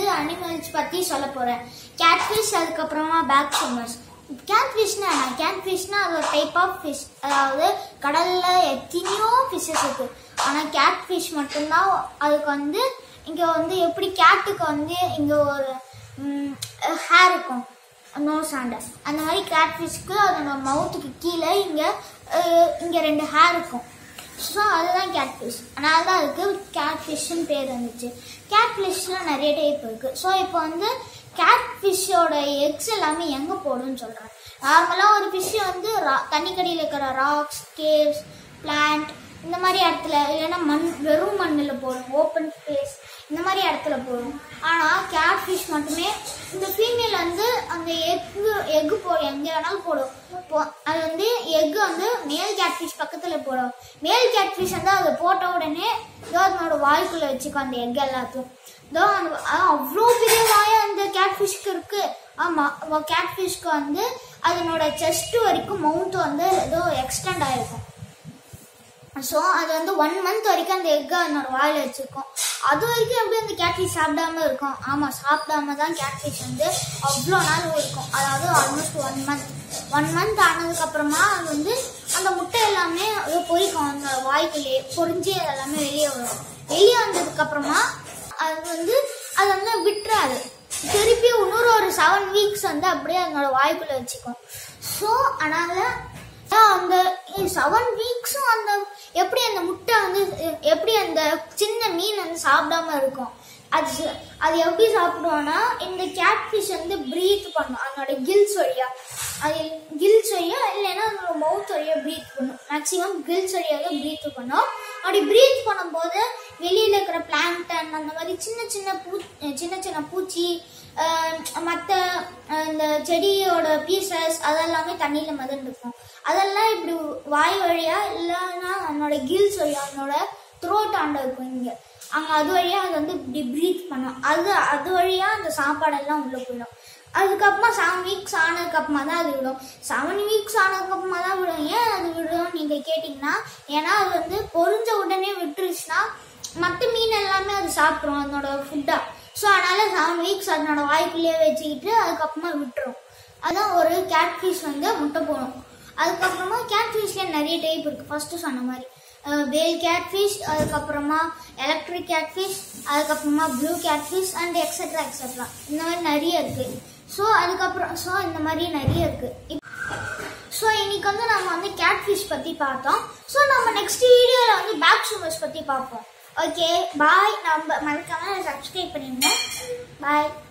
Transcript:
animals பத்தி சொல்ல போறேன் கேட்ஃபிஷ் அதுக்கப்புறமா பேக் ஸ்விம்மர்ஸ் கேட்ஃபிஷ்னா என்ன கேட்ஃபிஷ்னா அது ஒரு டைப் ஆஃப் ஃபிஷ் அதாவது கடல்ல எத்தனையோ ஃபிஷ்ஷஸ் இருக்கு ஆனா கேட்ஃபிஷ் மட்டும்தான் அதுக்கு வந்து இங்க வந்து எப்படி கேட்டுக்கு வந்து இங்க ஒரு ஹேர் இருக்கும் நோஸ் ஆண்ட அந்த மாதிரி கேட்ஃபிஷ்க்கு அதோட மவுத்துக்கு கீழே இங்க அஹ், இங்க ரெண்டு ஹேர் இருக்கும் ஸோ அதுதான் கேட்ஃபிஷ் அதனால தான் அதுக்கு கேட்ஃபிஷ்னு பேர் வந்துச்சு கேட்ஃபிஷ்ல நிறைய டைப் இருக்கு ஸோ இப்போ வந்து கேட்ஃபிஷ்ஷோட எக்ஸ் எல்லாமே எங்கே போடும்னு சொல்கிறேன் நார்மலாக ஒரு ஃபிஷ் வந்து ரா- தண்ணிக்கடியில் இருக்கிற ராக்ஸ் கேவ்ஸ் பிளான்ட் இந்த மாதிரி இடத்துல இல்லைன்னா மண் வெறும் மண்ணில் போடும் ஓப்பன் ஸ்பேஸ் இந்த மாதிரி இடத்துல போடும் ஆனால் கேட்ஃபிஷ் மட்டுமே இந்த ஃபீமேல் வந்து அந்த எக்கு எக்கு போ எங்கே வேணாலும் போடும் போ- அது வந்து எக்கு வந்து மேல் கேட்ஃபிஷ் பக்கத்தில் போடும் மேல் கேட்ஃபிஷ் வந்து அதை போட்ட உடனே இதோ அதனோட வாய்க்குள்ளே வச்சுக்கும் அந்த எக் எல்லாத்தையும் இதோ அந்த அவ்வளோ பெரிய வாய் அந்த கேட்ஃபிஷ்க்கு இருக்கு ஆமாம் கேட்ஃபிஷ்க்கு வந்து அதனோட செஸ்ட் வரைக்கும் மவுண்ட் வந்து ஏதோ எக்ஸ்டெண்ட் ஆயிருக்கும் ஸோ அது வந்து ஒன் மந்த் வரைக்கும் அந்த எக்கை அதனோட வாயில் வச்சிருக்கோம் அது வரைக்கும் எப்படி அந்த கேட்ஃபிஷ் சாப்பிடாம இருக்கும் ஆமாம் சாப்பிடாம தான் கேட்ஃபிஷ் வந்து அவ்வளோ நாள் இருக்கும் அதாவது almost one month one month ஆனதுக்கப்புறமா அது வந்து அந்த முட்டை எல்லாமே அப்படியே பொரிக்கும் அந்த வாய்க்குள்ளேயே பொரிஞ்சு அது எல்லாமே வெளியே வரும் வெளியே வந்ததுக்கப்புறமா அது வந்து அது வந்து விட்டுறாது திருப்பி இன்னொரு ஒரு செவன் வீக்ஸ் வந்து அப்படியே அதனோட வாய்க்குள்ள வச்சுக்கும் ஸோ அதனால அதான் அந்த செவன் வீக்ஸும் அந்த எப்படி அந்த முட்டை வந்து எ- எப்படி அந்த சின்ன மீன் வந்து சாப்பிடாம இருக்கும் அது ச- அது எப்படி சாப்பிடுவோம்னா இந்த கேட்ஃபிஷ் வந்து ப்ரீத் பண்ணும் அதனோட கில்ஸ் வழியா அது கில்ஸ் வழியா இல்லைன்னா அதனோட மவுத் வழியா ப்ரீத் பண்ணும் மேக்ஸிமம் கில்ஸ் வழியா தான் ப்ரீத் பண்ணும் அப்படி ப்ரீத் பண்ணும்போது வெளியில இருக்கிற பிளாங்டன் அந்த மாதிரி சின்ன சின்ன பூ சின்ன சின்ன பூச்சி மற்ற இந்த செடியோட பீசஸ் அதெல்லாமே தண்ணியில் மிதந்துருக்கும் அதெல்லாம் இப்படி வாய் வழியா இல்லைன்னா அதனோட கில்ஸ் வழியா அதனோட த்ரோட் ஆண்ட இருக்கும் இங்கே அங்கே அது வழியா அது வந்து இப்படி ப்ரீத் பண்ணும் அது அது வழியா அந்த சாப்பாடெல்லாம் உள்ளே போயிடும் அதுக்கப்புறமா செவன் வீக்ஸ் ஆனதுக்கப்புறமா தான் அது விடும் செவன் வீக்ஸ் ஆனதுக்கப்புறமா தான் விடும் ஏன் அது விடும் நீங்கள் கேட்டிங்கன்னா ஏன்னா அது வந்து பொரிஞ்ச உடனே விட்டுருச்சுன்னா மற்ற மீன் எல்லாமே அது சாப்பிட்ரும் அதனோட ஃபுட்டாக ஸோ அதனால செவன் வீக்ஸ் அதனோட வாய்க்குள்ளேயே வச்சுக்கிட்டு அதுக்கப்புறமா விட்டுரும் அதான் ஒரு கேட்ஃபிஷ் வந்து முட்டை போடும் அதுக்கப்புறமா கேட்ஃபிஷ்ல நிறைய டைப் இருக்கு ஃபர்ஸ்ட் சொன்ன மாதிரி வேல் கேட்ஃபிஷ் அதுக்கப்புறமா எலக்ட்ரிக் கேட்ஃபிஷ் அதுக்கப்புறமா blue catfish and etcetera etcetera இந்த மாதிரி நிறைய இருக்கு ஸோ அதுக்கப்புறம் ஸோ இந்த மாதிரி நிறைய இருக்கு ஸோ இன்னைக்கு வந்து நம்ம வந்து கேட்ஃபிஷ் பத்தி பார்த்தோம் ஸோ நம்ம நெக்ஸ்ட் வீடியோல வந்து பேக் ஸ்விம்மர்ஸ் பத்தி பார்ப்போம் ஓகே பாய் நம்ம மறக்காம சப்ஸ்கிரைப் பண்ணிடுங்க பாய்